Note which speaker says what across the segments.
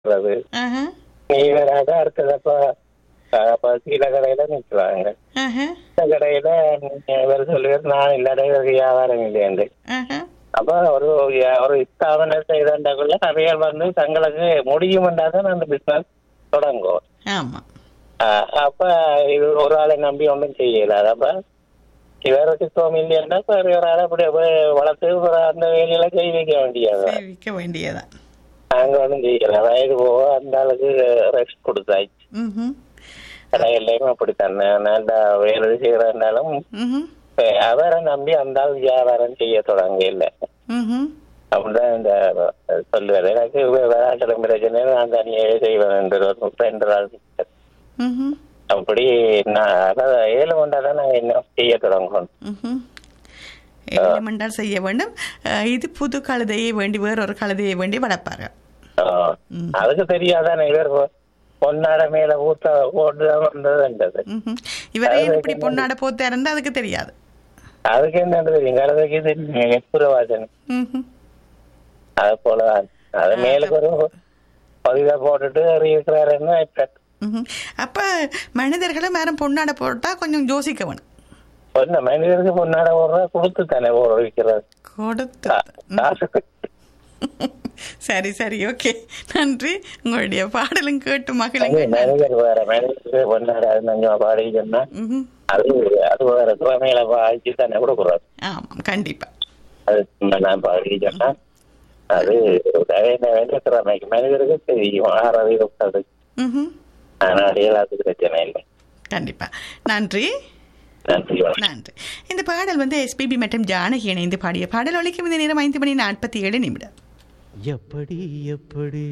Speaker 1: இருக்கிறது
Speaker 2: ஆஹா,
Speaker 1: நீ வராத அடுத்ததப்ப அப்ப சில கடையில நிக்கிறாங்க
Speaker 2: ஆஹா,
Speaker 1: இந்த கடையில இவர் சொல்லுவார் நான் இல்லாத இவருக்கு வியாபாரம் இல்லையாண்டு
Speaker 2: ஆஹா.
Speaker 1: அப்ப ஒரு ஒரு ஸ்தாபனம் செய்தாண்டாக்குள்ள நிறைய வந்து தங்களுக்கு முடியுமென்றாதான் அந்த பிசினஸ் தொடங்கும்
Speaker 2: ஆமா
Speaker 1: ஆஹ் அப்ப இது ஒரு ஆளை நம்பி ஒன்றும் செய்யல அப்ப இவருக்கு சோம் இல்லையா வேற ஒரு ஆளை அப்படி போய் வளர்த்து ஒரு அந்த வேலையில கை வைக்க வேண்டியது
Speaker 2: சேவிக்க வேண்டியதான்
Speaker 1: நாங்க ஒன்றும் செய்யல வயது போக அந்த ஆளுக்கு ரெஸ்ட் கொடுத்தாச்சு
Speaker 2: ம்ஹும்,
Speaker 1: கடையிலையும் அப்படித்தான் நல்லா வேலை செய்யறதுனாலும்
Speaker 2: ம்ஹும்,
Speaker 1: அவரை நம்பி அந்த ஆள் வியாபாரம் செய்ய தொடங்க இல்லை
Speaker 2: ம்ஹும்.
Speaker 1: அப்படிதான் இந்த சொல்லுவார் எனக்கு விளையாட்டு பிரச்சனை நான் தனியாக செய்வேன் என்று ஒரு ரெண்டு நாள்
Speaker 2: ம்ஹும்,
Speaker 1: அப்படி நான் அதாவது ஏழு கொண்டாதான் நான் என்ன செய்ய தொடங்கணும்
Speaker 2: ம்ஹும். எலிமெண்டால் செய்ய வேண்டும் அஹ், இது புது கழுதையை வேண்டி வேறொரு கழுதையை வேண்டி வளர்ப்பாரு
Speaker 1: ஆஹ். அதுக்கு தெரியாதானே இவர் பொன்னாட மேல ஊத்த போட்டுதான் வந்ததுன்றது
Speaker 2: ம்ஹும். இவரே இப்படி பொண்ணாட போத்தா இருந்தா அதுக்கு தெரியாது
Speaker 1: அதுக்கு என்ன தெரியும் கழுதைக்கு தெரியும் எப்புரவாசன்
Speaker 2: ம்ஹும்.
Speaker 1: அது போலதான் அது மேலுக்கு ஒரு பதிவை போட்டுட்டு இருக்கிறாருன்னு இப்ப
Speaker 2: ம்ஹும். அப்ப மனிதர்களும் யாரும் பொண்ணாட போட்டா கொஞ்சம் யோசிக்க வேணும்
Speaker 1: பொண்ணு மனிதருக்கு பொன்னாட போடுறா கொடுத்து தானே போட வைக்கிறது
Speaker 2: கொடுத்து
Speaker 1: காசு
Speaker 2: சரி சரி ஓகே நன்றி உங்களுடைய பாடலும் கேட்டு மகிழுங்க
Speaker 1: மனிதர் வேற மனிதருக்கு பொன்னாட கொஞ்சம் பாடி சொன்னா
Speaker 2: ம்ஹும்.
Speaker 1: அது அது வேற திறமையில பாடிச்சு தானே கொடுக்குறாரு
Speaker 2: ஆமாம் கண்டிப்பா
Speaker 1: அது சும்மா நான் பாடி சொன்னா அது வேண்ட வேண்டிய திறமைக்கு மனிதருக்கு தெரியும் ஆறாவது இருப்பது
Speaker 2: ம்ஹும்.
Speaker 1: ஆனால் எல்லாத்துக்கும் பிரச்சனை இல்லை
Speaker 2: கண்டிப்பா நன்றி
Speaker 1: நன்றி வணக்கம்
Speaker 2: நன்றி இந்த பாடல் வந்து எஸ்பிபி மற்றும் ஜானகி இணைந்து பாடிய பாடல் ஒழிக்கும் இந்த நேரம் ஐந்து மணி நாற்பத்தி ஏழு நிமிடம்
Speaker 3: எப்படி எப்படி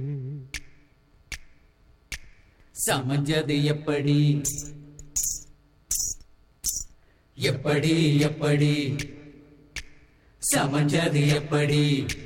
Speaker 4: சமஞ்சது எப்படி எப்படி எப்படி சமஞ்சது எப்படி